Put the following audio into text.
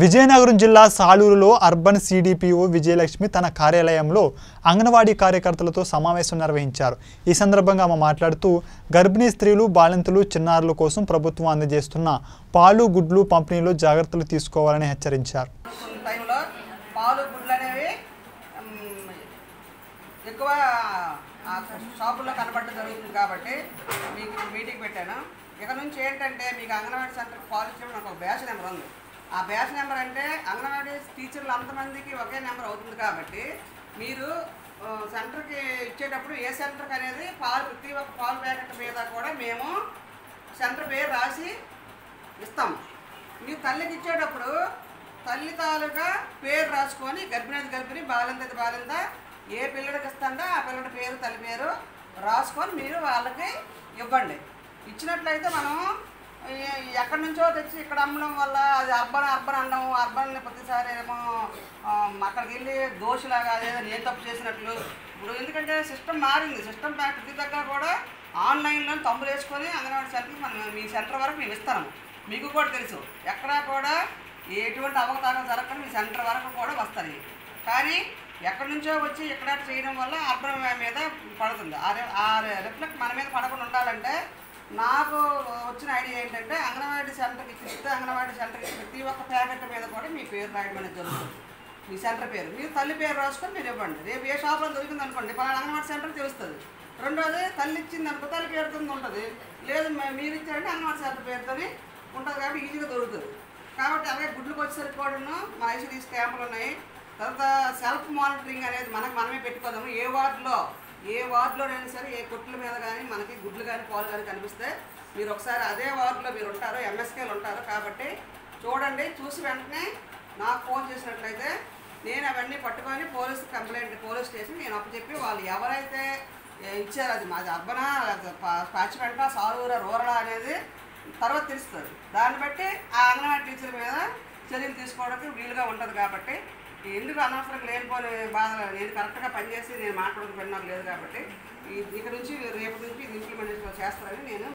విజయనగరం జిల్లా సాలూరులో urban CDPO Vijayalakshmi తన కార్యాలయంలో అంగన్వాడీ కార్యకర్తలతో సమావేశం నిర్వహించారు ఈ సందర్భంగా ఆమె మాట్లాడుతూ గర్భిణీ స్త్రీలు బాలింతలు చిన్నారుల కోసం ప్రభుత్వం అందజేస్తున్న పాలు గుడ్లు పంపిణీలో జాగ్రత్తలు తీసుకోవాలని హెచ్చరించారు కొన్ని టైంలో పాలు గుడ్లు అనేవి మ్, ఎక్కువ ఆ షాపుల్లో కనబడడం జరుగుతుంది కాబట్టి మీకు ఇప్పుడు మీటింగ్ పెట్టాను ఇక నుంచి ఏంటంటే మీకు అంగన్వాడీ సెంటర్కి పాలు ఇచ్చినప్పుడు నాకు ఒక బ్యాచ్ నెంబర్ ఉంది ఆ బ్యాచ్ నెంబర్ అంటే అంగన్వాడీ టీచర్లు అంతమందికి ఒకే నెంబర్ అవుతుంది కాబట్టి మీరు ఆ, సెంటర్కి ఇచ్చేటప్పుడు ఏ సెంటర్కి అనేది పాలు ప్రతి ఒక్క పాలు ప్యాకెట్ మీద కూడా మేము సెంటర్ పేరు రాసి ఇస్తాం మీ తల్లికి ఇచ్చేటప్పుడు తల్లి తాలూకా పేరు రాసుకొని గర్భిణీ గర్భిణి బాలింత బాలింత ఏ పిల్లడికి ఇస్తాడో ఆ పిల్లడి పేరు తల్లి పేరు రాసుకొని మీరు వాళ్ళకి ఇవ్వండి ఇచ్చినట్లయితే మనం ఈ- ఎక్కడి నుంచో తెచ్చి ఇక్కడ అమ్మడం వల్ల అది అర్బన్ అర్బన్ అనడం అర్బన్ ప్రతిసారి ఏమో ఆ, అక్కడికి వెళ్ళి దోషులాగా అదేదో నేను తప్పు చేసినట్లు ఇప్పుడు ఎందుకంటే సిస్టమ్ మారింది సిస్టమ్ ప్రతి దగ్గర కూడా ఆన్లైన్లో తమ్ములు వేసుకొని అంగన్వాడీ సెంటర్కి మనం మీ సెంటర్ వరకు మేము ఇస్తాము మీకు కూడా తెలుసు ఎక్కడా కూడా ఎటువంటి అవకతవకలు జరగకుండా మీ సెంటర్ వరకు కూడా వస్తాయి కానీ ఎక్కడి నుంచో వచ్చి ఇక్కడ చేయడం వల్ల అర్బన్ మీద పడుతుంది ఆ రి- ఆ రిఫ్లెక్ట్ మన మీద పడకుండా ఉండాలంటే నాకు వచ్చిన ఐడియా ఏంటంటే అంగన్వాడీ సెంటర్కి ఇస్తే అంగన్వాడీ సెంటర్కి ప్రతి ఒక్క ప్యాకెట్ మీద కూడా మీ పేరు రాయడం అనేది జరుగుతుంది మీ సెంటర్ పేరు మీరు తల్లి పేరు రాసుకొని మీరు ఇవ్వండి రేపు ఏ షాప్లో దొరికింది అనుకోండి పలానా అంగన్వాడీ సెంటర్ తెలుస్తుంది రెండోది తల్లి ఇచ్చింది అనుకో తల్లి పేరుతో ఉంటుంది లేదు మ- మీరు ఇచ్చారంటే అంగన్వాడీ సెంటర్ పేరుతోని ఉంటుంది కాబట్టి ఈజీగా దొరుకుతుంది కాబట్టి అలాగే గుడ్లకు వచ్చేసరికి కూడాను మా ఐసీడీస్ క్యాంపులు ఉన్నాయి తర్వాత సెల్ఫ్ మానిటరింగ్ అనేది మనకు మనమే పెట్టుకోదాము ఏ వార్డులో ఏ వార్డులోనైనా సరే ఏ కొట్ల మీద కానీ మనకి గుడ్లు కానీ పాలు కానీ కనిపిస్తే మీరు ఒకసారి అదే వార్డులో మీరు ఉంటారు ఎంఎస్కేలు ఉంటారు కాబట్టి చూడండి చూసి వెంటనే నాకు ఫోన్ చేసినట్లయితే నేను అవన్నీ పట్టుకొని పోలీస్ కంప్లైంట్ పోలీస్ స్టేషన్ నేను అప్పచెప్పి వాళ్ళు ఎవరైతే ఏ, ఇచ్చారు అది మాది అర్బనా పాచిపెంట సారూర రూరల్ అనేది తర్వాత తెలుస్తుంది దాన్ని బట్టి ఆ అంగన్వాడీ టీచర్ మీద చర్యలు తీసుకోవడానికి వీలుగా ఉంటుంది కాబట్టి ఎందుకు అనవసరం లేనిపోని బాధలు నేను కరెక్ట్గా పనిచేసి నేను మాట్లాడుకు నాకు లేదు కాబట్టి ఈ- ఇక నుంచి రేపు నుంచి ఇది ఇంప్లిమెంటేషన్ చేస్తారని నేను